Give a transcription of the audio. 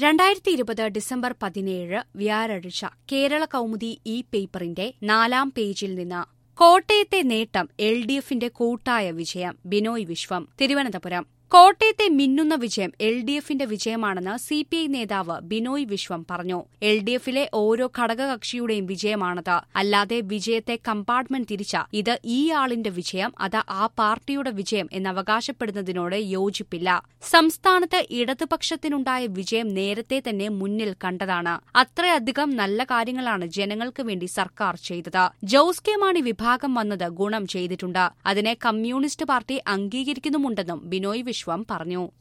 രണ്ടായിരത്തി ഇരുപത് ഡിസംബർ പതിനേഴ് വ്യാഴാഴ്ച കേരള കൗമുദി ഇ പേപ്പറിന്റെ നാലാം പേജിൽ നിന്ന് കോട്ടയത്തെ നേട്ടം എൽ ഡി എഫിന്റെ കൂട്ടായ വിജയം ബിനോയ് വിശ്വം തിരുവനന്തപുരം കോട്ടയത്തെ മിന്നുന്ന വിജയം എൽ ഡി എഫിന്റെ വിജയമാണെന്ന് സി പി ഐ നേതാവ് ബിനോയ് വിശ്വം പറഞ്ഞു എൽ ഡി എഫിലെ ഓരോ ഘടകകക്ഷിയുടെയും വിജയമാണത് അല്ലാതെ വിജയത്തെ കമ്പാർട്ട്മെന്റ് തിരിച്ച ഇത് ഈ ആളിന്റെ വിജയം അത് ആ പാർട്ടിയുടെ വിജയം എന്നവകാശപ്പെടുന്നതിനോട് യോജിപ്പില്ല സംസ്ഥാനത്ത് ഇടതുപക്ഷത്തിനുണ്ടായ വിജയം നേരത്തെ തന്നെ മുന്നിൽ കണ്ടതാണ് അത്രയധികം നല്ല കാര്യങ്ങളാണ് ജനങ്ങൾക്ക് വേണ്ടി സർക്കാർ ചെയ്തത് ജോസ് കെ മാണി വിഭാഗം വന്നത് ഗുണം ചെയ്തിട്ടുണ്ട് അതിനെ കമ്മ്യൂണിസ്റ്റ് പാർട്ടി അംഗീകരിക്കുന്നുമുണ്ടെന്നും ബിനോയ് വിശ്വം പറഞ്ഞു